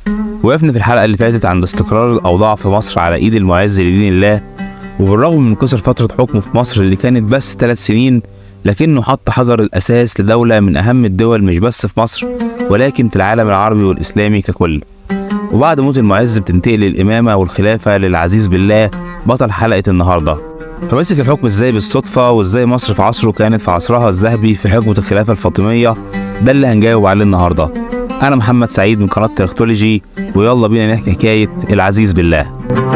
وقفنا في الحلقة اللي فاتت عند استقرار الأوضاع في مصر على إيد المعز لدين الله وبالرغم من قصر فترة حكمه في مصر اللي كانت بس ثلاث سنين لكنه حط حجر الأساس لدولة من أهم الدول مش بس في مصر ولكن في العالم العربي والإسلامي ككل وبعد موت المعز بتنتقل الإمامة والخلافة للعزيز بالله بطل حلقة النهاردة فمسك الحكم ازاي بالصدفة وازاي مصر في عصره كانت في عصرها الذهبي في حكمة الخلافة الفاطمية ده اللي هنجاوب عليه النهاردة أنا محمد سعيد من قناة تاريختولوجي ويلا بينا نحكي حكاية العزيز بالله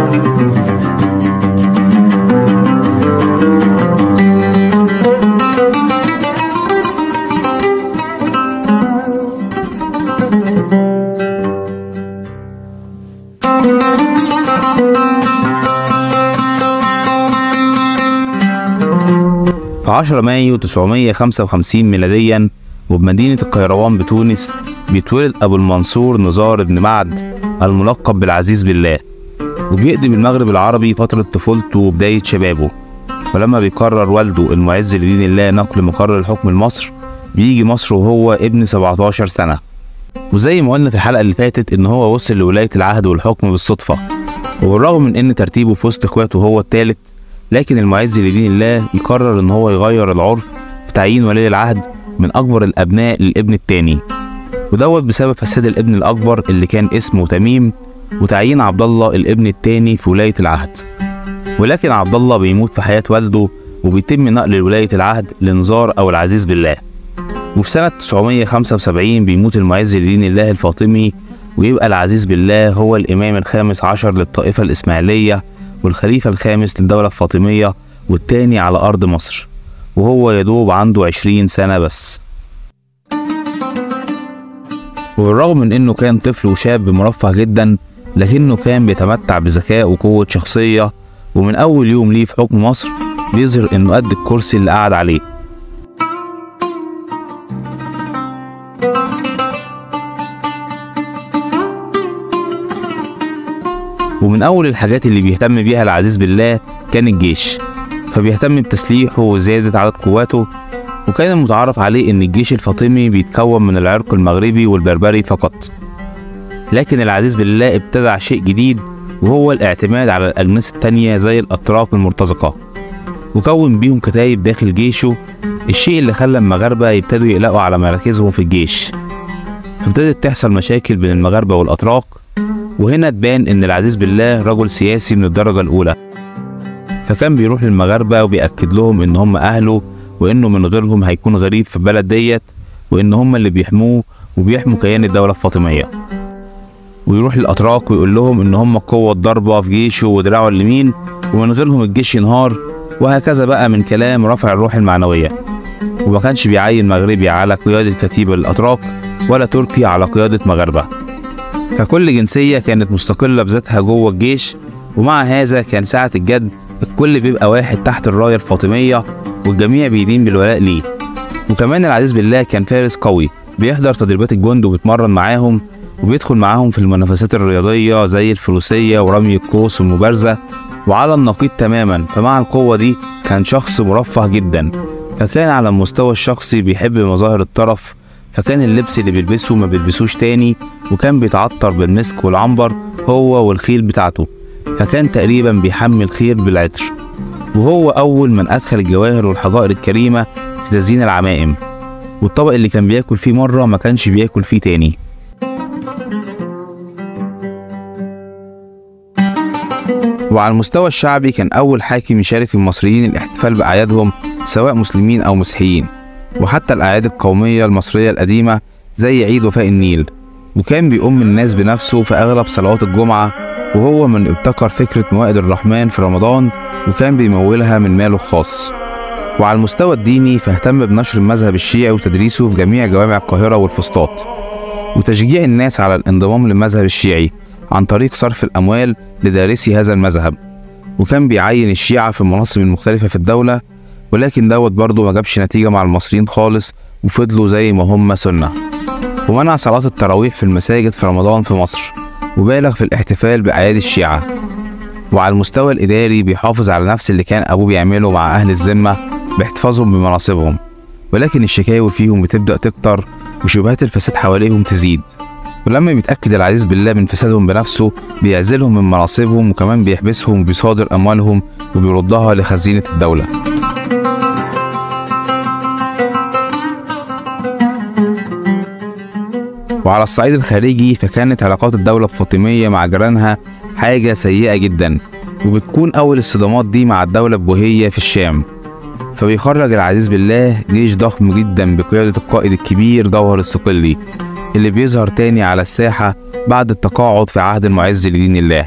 في 10 مايو 955 ميلاديا وبمدينة القيروان بتونس بيتولد أبو المنصور نزار بن معد الملقب بالعزيز بالله وبيقضي بالمغرب العربي فترة طفولته وبداية شبابه ولما بيقرر والده المعز لدين الله نقل مقر الحكم لمصر بيجي مصر وهو ابن 17 سنة وزي ما قلنا في الحلقة اللي فاتت إن هو وصل لولاية العهد والحكم بالصدفة وبالرغم من إن ترتيبه في وسط إخواته هو الثالث لكن المعز لدين الله يقرر إن هو يغير العرف في تعيين ولي العهد من أكبر الأبناء للابن التاني ودوت بسبب فساد الابن الأكبر اللي كان اسمه تميم وتعيين عبد الله الابن التاني في ولاية العهد ولكن عبد الله بيموت في حياة والده وبيتم نقل ولاية العهد لنزار أو العزيز بالله وفي سنة 975 بيموت المعز لدين الله الفاطمي ويبقى العزيز بالله هو الإمام الخامس عشر للطائفة الإسماعيلية والخليفة الخامس للدولة الفاطمية والتاني على أرض مصر وهو يدوب عنده 20 سنة بس وبالرغم من انه كان طفل وشاب مرفه جدا لكنه كان بيتمتع بذكاء وقوة شخصية ومن أول يوم ليه في حكم مصر بيظهر إنه قد الكرسي اللي قعد عليه ومن أول الحاجات اللي بيهتم بيها العزيز بالله كان الجيش فبيهتم بتسليحه وزيادة عدد قواته وكان المتعارف عليه إن الجيش الفاطمي بيتكون من العرق المغربي والبربري فقط لكن العزيز بالله ابتدع شيء جديد وهو الاعتماد على الأجناس التانية زي الأتراك المرتزقة وكون بيهم كتايب داخل جيشه الشيء اللي خلى المغاربة يبتدوا يقلقوا على مراكزهم في الجيش فابتدت تحصل مشاكل بين المغاربة والأتراك وهنا تبان إن العزيز بالله رجل سياسي من الدرجة الأولى فكان بيروح للمغاربة وبيأكد لهم إن هم أهله وإنه من غيرهم هيكون غريب في البلد ديت وإن هم اللي بيحموه وبيحموا كيان الدولة الفاطمية ويروح للأتراك ويقول لهم إن هم قوة ضربة في جيشه ودراعه اليمين ومن غيرهم الجيش ينهار وهكذا بقى من كلام رفع الروح المعنوية وما كانش بيعين مغربي على قيادة كتيبة للأتراك ولا تركي على قيادة مغاربة فكل جنسية كانت مستقلة بذاتها جوه الجيش ومع هذا كان ساعة الجد الكل بيبقى واحد تحت الراية الفاطمية والجميع بيدين بالولاء ليه وكمان العزيز بالله كان فارس قوي بيحضر تدريبات الجند وبيتمرن معاهم وبيدخل معاهم في المنافسات الرياضية زي الفروسية ورمي القوس والمبارزة وعلى النقيض تماما فمع القوة دي كان شخص مرفه جدا فكان على المستوى الشخصي بيحب مظاهر الطرف فكان اللبس اللي بيلبسه ما بيلبسوش تاني وكان بيتعطر بالمسك والعنبر هو والخيل بتاعته فكان تقريبا بيحمل خير بالعطر وهو أول من أدخل الجواهر والحجائر الكريمة في تزيين العمائم والطبق اللي كان بياكل فيه مرة ما كانش بياكل فيه تاني وعلى المستوى الشعبي كان أول حاكم يشارك المصريين الاحتفال بأعيادهم سواء مسلمين أو مسيحيين وحتى الأعياد القومية المصرية القديمة زي عيد وفاء النيل وكان بيقوم الناس بنفسه في أغلب صلوات الجمعة وهو من ابتكر فكرة موائد الرحمن في رمضان وكان بيمولها من ماله الخاص وعلى المستوى الديني فاهتم بنشر المذهب الشيعي وتدريسه في جميع جوامع القاهرة والفسطاط وتشجيع الناس على الانضمام للمذهب الشيعي عن طريق صرف الأموال لدارسي هذا المذهب وكان بيعين الشيعة في المناصب المختلفة في الدولة ولكن دوت برضه ما جابش نتيجة مع المصريين خالص وفضلوا زي ما هم سنة ومنع صلاة التراويح في المساجد في رمضان في مصر وبالغ في الاحتفال بأعياد الشيعة وعلى المستوى الإداري بيحافظ على نفس اللي كان أبوه بيعمله مع أهل الذمة باحتفاظهم بمناصبهم ولكن الشكاوي فيهم بتبدأ تكتر وشبهات الفساد حواليهم تزيد ولما بيتأكد العزيز بالله من فسادهم بنفسه بيعزلهم من مناصبهم وكمان بيحبسهم وبيصادر أموالهم وبيردها لخزينة الدولة وعلى الصعيد الخارجي فكانت علاقات الدولة الفاطمية مع جيرانها حاجة سيئة جدا وبتكون أول الصدامات دي مع الدولة البوهية في الشام فبيخرج العزيز بالله جيش ضخم جدا بقيادة القائد الكبير جوهر الصقلي اللي بيظهر تاني على الساحة بعد التقاعد في عهد المعز لدين الله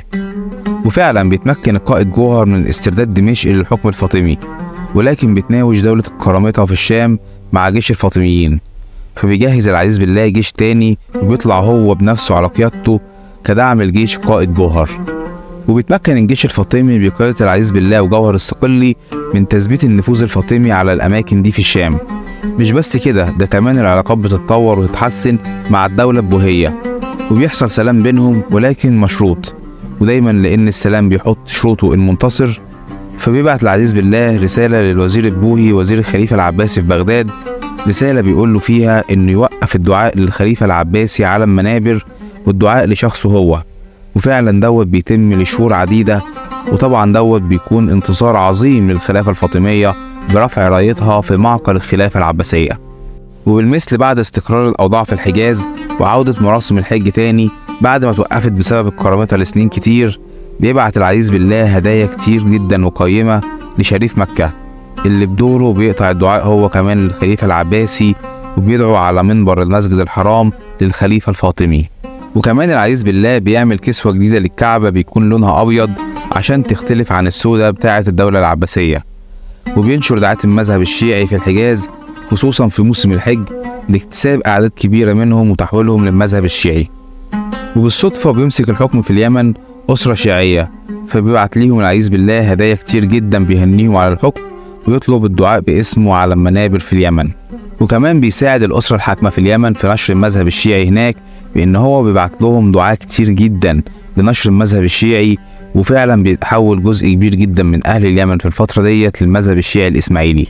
وفعلا بيتمكن القائد جوهر من استرداد دمشق للحكم الفاطمي ولكن بتناوش دولة كرامتها في الشام مع جيش الفاطميين فبيجهز العزيز بالله جيش تاني وبيطلع هو بنفسه على قيادته كدعم الجيش قائد جوهر وبيتمكن الجيش الفاطمي بقيادة العزيز بالله وجوهر الصقلي من تثبيت النفوذ الفاطمي على الأماكن دي في الشام مش بس كده ده كمان العلاقات بتتطور وتتحسن مع الدولة البوهية وبيحصل سلام بينهم ولكن مشروط ودايما لأن السلام بيحط شروطه المنتصر فبيبعت العزيز بالله رسالة للوزير البوهي وزير الخليفة العباسي في بغداد رسالة بيقول له فيها إنه يوقف الدعاء للخليفة العباسي على المنابر والدعاء لشخصه هو وفعلا دوت بيتم لشهور عديدة وطبعا دوت بيكون انتصار عظيم للخلافة الفاطمية برفع رايتها في معقل الخلافة العباسية وبالمثل بعد استقرار الأوضاع في الحجاز وعودة مراسم الحج تاني بعد ما توقفت بسبب كرامتها لسنين كتير بيبعت العزيز بالله هدايا كتير جدا وقيمة لشريف مكة اللي بدوره بيقطع الدعاء هو كمان للخليفة العباسي وبيدعو على منبر المسجد الحرام للخليفة الفاطمي وكمان العزيز بالله بيعمل كسوة جديدة للكعبة بيكون لونها أبيض عشان تختلف عن السودة بتاعة الدولة العباسية وبينشر دعاة المذهب الشيعي في الحجاز خصوصا في موسم الحج لاكتساب أعداد كبيرة منهم وتحويلهم للمذهب الشيعي وبالصدفة بيمسك الحكم في اليمن أسرة شيعية فبيبعت ليهم العزيز بالله هدايا كتير جدا بيهنيهم على الحكم ويطلب الدعاء باسمه على المنابر في اليمن وكمان بيساعد الأسرة الحاكمة في اليمن في نشر المذهب الشيعي هناك بإن هو بيبعت لهم دعاء كتير جدا لنشر المذهب الشيعي وفعلا بيتحول جزء كبير جدا من أهل اليمن في الفترة ديت للمذهب الشيعي الإسماعيلي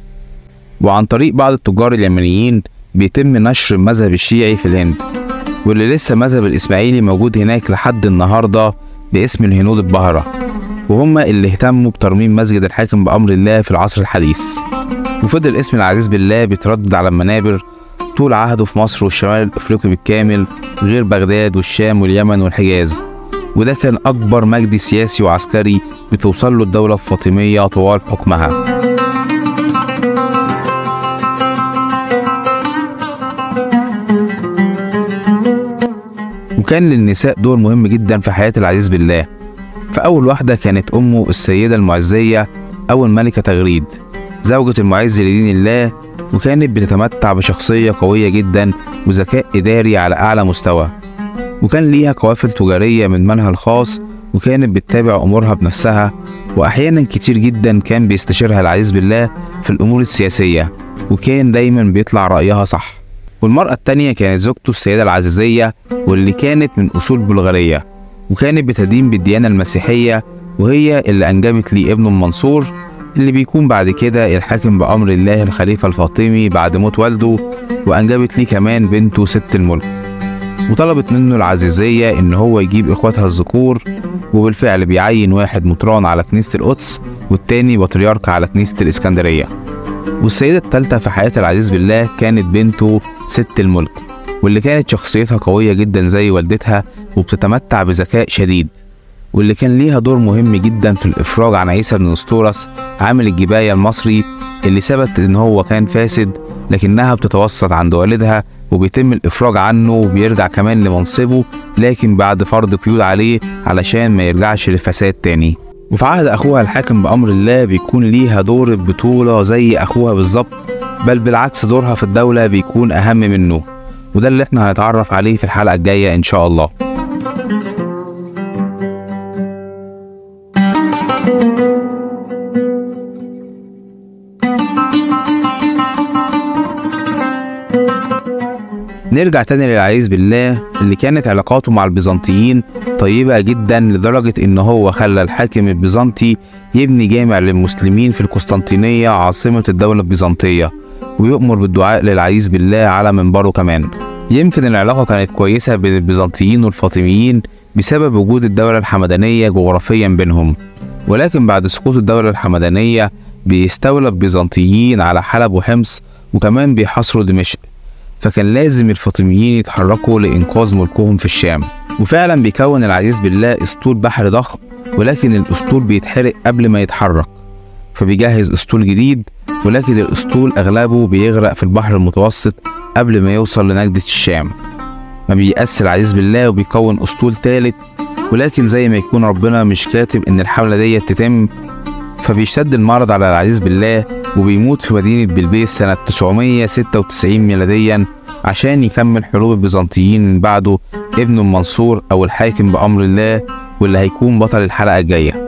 وعن طريق بعض التجار اليمنيين بيتم نشر المذهب الشيعي في الهند واللي لسه المذهب الإسماعيلي موجود هناك لحد النهاردة باسم الهنود البهرة وهم اللي اهتموا بترميم مسجد الحاكم بأمر الله في العصر الحديث وفضل اسم العزيز بالله بيتردد على المنابر طول عهده في مصر والشمال الافريقي بالكامل غير بغداد والشام واليمن والحجاز وده كان اكبر مجد سياسي وعسكري بتوصل له الدوله الفاطميه طوال حكمها وكان للنساء دور مهم جدا في حياه العزيز بالله فاول واحده كانت امه السيده المعزيه او الملكه تغريد زوجة المعز لدين الله وكانت بتتمتع بشخصية قوية جدا وذكاء إداري على أعلى مستوى وكان ليها قوافل تجارية من منها الخاص وكانت بتتابع أمورها بنفسها وأحيانا كتير جدا كان بيستشيرها العزيز بالله في الأمور السياسية وكان دايما بيطلع رأيها صح والمرأة التانية كانت زوجته السيدة العزيزية واللي كانت من أصول بلغارية وكانت بتدين بالديانة المسيحية وهي اللي أنجبت لي ابنه المنصور اللي بيكون بعد كده الحاكم بأمر الله الخليفة الفاطمي بعد موت والده وأنجبت ليه كمان بنته ست الملك وطلبت منه العزيزية إن هو يجيب إخواتها الذكور وبالفعل بيعين واحد مطران على كنيسة القدس والتاني بطريرك على كنيسة الإسكندرية والسيدة التالتة في حياة العزيز بالله كانت بنته ست الملك واللي كانت شخصيتها قوية جدا زي والدتها وبتتمتع بذكاء شديد واللي كان ليها دور مهم جدا في الإفراج عن عيسى بن نسطورس عامل الجباية المصري اللي ثبت إن هو كان فاسد لكنها بتتوسط عند والدها وبيتم الإفراج عنه وبيرجع كمان لمنصبه لكن بعد فرض قيود عليه علشان ما يرجعش للفساد تاني وفي عهد أخوها الحاكم بأمر الله بيكون ليها دور البطولة زي أخوها بالظبط بل بالعكس دورها في الدولة بيكون أهم منه وده اللي احنا هنتعرف عليه في الحلقة الجاية إن شاء الله نرجع تاني للعزيز بالله اللي كانت علاقاته مع البيزنطيين طيبة جدا لدرجة إن هو خلى الحاكم البيزنطي يبني جامع للمسلمين في القسطنطينية عاصمة الدولة البيزنطية ويؤمر بالدعاء للعزيز بالله على منبره كمان يمكن العلاقة كانت كويسة بين البيزنطيين والفاطميين بسبب وجود الدولة الحمدانية جغرافيا بينهم ولكن بعد سقوط الدولة الحمدانية بيستولى البيزنطيين على حلب وحمص وكمان بيحاصروا دمشق فكان لازم الفاطميين يتحركوا لإنقاذ ملكهم في الشام وفعلا بيكون العزيز بالله اسطول بحر ضخم ولكن الاسطول بيتحرق قبل ما يتحرك فبيجهز اسطول جديد ولكن الاسطول اغلبه بيغرق في البحر المتوسط قبل ما يوصل لنجدة الشام ما بيأس العزيز بالله وبيكون اسطول تالت ولكن زي ما يكون ربنا مش كاتب ان الحملة دي تتم فبيشتد المرض على العزيز بالله وبيموت في مدينة بلبيس سنة 996 ميلاديا عشان يكمل حروب البيزنطيين من بعده ابنه المنصور أو الحاكم بأمر الله واللي هيكون بطل الحلقة الجاية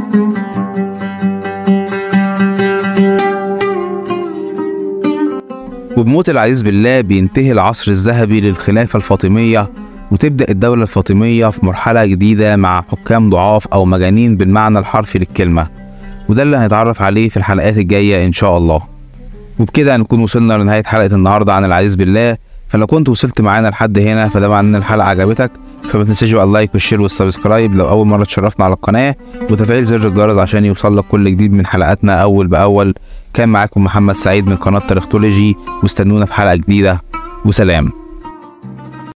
وبموت العزيز بالله بينتهي العصر الذهبي للخلافة الفاطمية وتبدأ الدولة الفاطمية في مرحلة جديدة مع حكام ضعاف أو مجانين بالمعنى الحرفي للكلمة وده اللي هنتعرف عليه في الحلقات الجاية إن شاء الله وبكده هنكون وصلنا لنهاية حلقة النهاردة عن العزيز بالله فلو كنت وصلت معانا لحد هنا فده معناه ان الحلقة عجبتك فما تنساش بقى اللايك والشير والسبسكرايب لو أول مرة تشرفنا على القناة وتفعيل زر الجرس عشان يوصلك كل جديد من حلقاتنا أول بأول كان معاكم محمد سعيد من قناة تاريختولوجي واستنونا في حلقة جديدة وسلام